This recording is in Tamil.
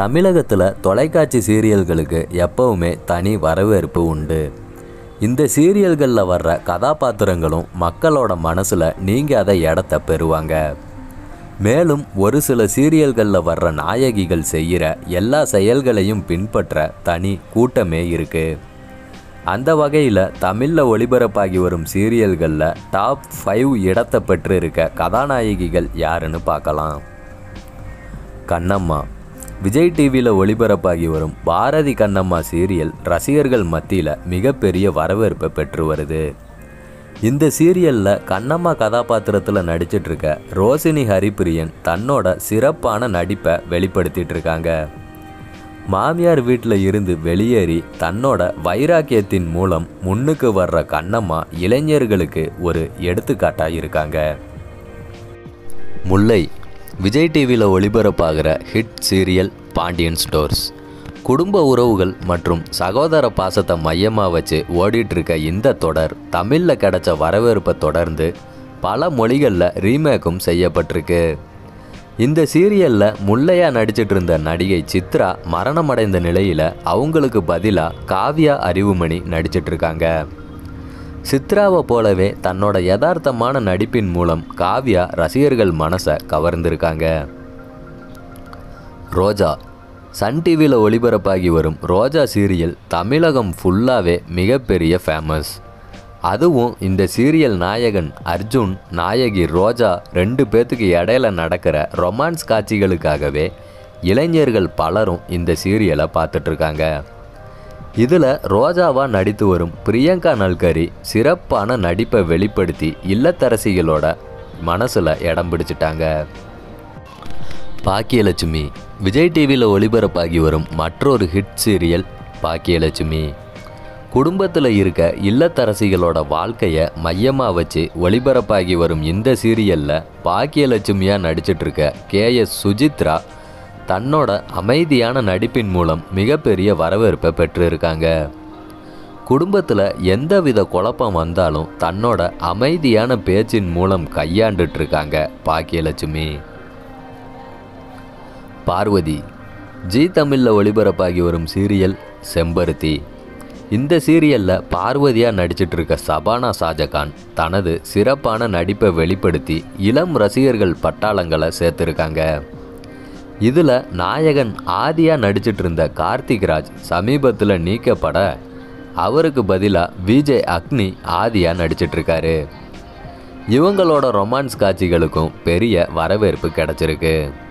தமிழகத்தில் தொலைக்காட்சி சீரியல்களுக்கு எப்பவுமே தனி வரவேற்பு உண்டு இந்த சீரியல்களில் வர்ற கதாபாத்திரங்களும் மக்களோட மனசில் நீங்கள் அதை இடத்த பெறுவாங்க மேலும் ஒரு சில சீரியல்களில் வர்ற நாயகிகள் செய்கிற எல்லா செயல்களையும் பின்பற்ற தனி கூட்டமே இருக்குது அந்த வகையில் தமிழில் ஒளிபரப்பாகி வரும் சீரியல்களில் டாப் ஃபைவ் இடத்தை பெற்றிருக்க கதாநாயகிகள் யாருன்னு பார்க்கலாம் கண்ணம்மா விஜய் டிவியில் ஒளிபரப்பாகி வரும் பாரதி கண்ணம்மா சீரியல் ரசிகர்கள் மத்தியில் மிகப்பெரிய வரவேற்பை பெற்று வருது இந்த சீரியலில் கண்ணம்மா கதாபாத்திரத்தில் நடிச்சிட்டு இருக்க ரோசினி ஹரிப்பிரியன் தன்னோட சிறப்பான நடிப்பை வெளிப்படுத்திட்டு இருக்காங்க மாமியார் வீட்டில் இருந்து வெளியேறி தன்னோட வைராக்கியத்தின் மூலம் முன்னுக்கு வர்ற கண்ணம்மா இளைஞர்களுக்கு ஒரு எடுத்துக்காட்டாக இருக்காங்க முல்லை விஜய் டிவியில் ஒளிபரப்பாகிற ஹிட் சீரியல் பாண்டியன் ஸ்டோர்ஸ் குடும்ப உறவுகள் மற்றும் சகோதர பாசத்தை மையமாக வச்சு ஓடிட்டு இருக்க இந்த தொடர் தமிழில் கிடைச்ச வரவேற்பை தொடர்ந்து பல மொழிகளில் ரீமேக்கும் செய்யப்பட்டிருக்கு இந்த சீரியலில் முல்லையா நடிச்சிட்டு இருந்த நடிகை சித்ரா மரணமடைந்த நிலையில் அவங்களுக்கு பதிலாக காவ்யா அறிவுமணி நடிச்சிட்டு இருக்காங்க சித்ராவை போலவே தன்னோட யதார்த்தமான நடிப்பின் மூலம் காவ்யா ரசிகர்கள் மனசை கவர்ந்திருக்காங்க ரோஜா சன் டிவியில் ஒளிபரப்பாகி வரும் ரோஜா சீரியல் தமிழகம் ஃபுல்லாகவே மிகப்பெரிய ஃபேமஸ் அதுவும் இந்த சீரியல் நாயகன் அர்ஜுன் நாயகி ரோஜா ரெண்டு பேத்துக்கு இடையில நடக்கிற ரொமான்ஸ் காட்சிகளுக்காகவே இளைஞர்கள் பலரும் இந்த சீரியலை பார்த்துட்ருக்காங்க இதில் ரோஜாவா நடித்து வரும் பிரியங்கா நல்கரி சிறப்பான நடிப்பை வெளிப்படுத்தி இல்லத்தரசிகளோட மனசில் இடம் பிடிச்சிட்டாங்க பாக்கியலட்சுமி விஜய் டிவியில் ஒளிபரப்பாகி வரும் மற்றொரு ஹிட் சீரியல் பாக்கியலட்சுமி குடும்பத்தில் இருக்க இல்லத்தரசிகளோட வாழ்க்கையை மையமாக வச்சு ஒளிபரப்பாகி வரும் இந்த சீரியலில் பாக்கியலட்சுமியாக நடிச்சிட்டு இருக்க கே எஸ் சுஜித்ரா தன்னோட அமைதியான நடிப்பின் மூலம் மிகப்பெரிய வரவேற்பை பெற்றிருக்காங்க குடும்பத்தில் எந்தவித குழப்பம் வந்தாலும் தன்னோட அமைதியான பேச்சின் மூலம் கையாண்டுட்டு இருக்காங்க பாக்கியலட்சுமி பார்வதி ஜி தமிழில் ஒளிபரப்பாகி வரும் சீரியல் செம்பருத்தி இந்த சீரியலில் பார்வதியாக நடிச்சிட்டு இருக்க சபானா ஷாஜகான் தனது சிறப்பான நடிப்பை வெளிப்படுத்தி இளம் ரசிகர்கள் பட்டாளங்களை சேர்த்துருக்காங்க இதில் நாயகன் ஆதியாக நடிச்சிட்டு இருந்த கார்த்திக் ராஜ் சமீபத்தில் நீக்கப்பட அவருக்கு பதிலாக விஜய் அக்னி ஆதியாக நடிச்சிட்டு இருக்காரு இவங்களோட ரொமான்ஸ் காட்சிகளுக்கும் பெரிய வரவேற்பு கிடைச்சிருக்கு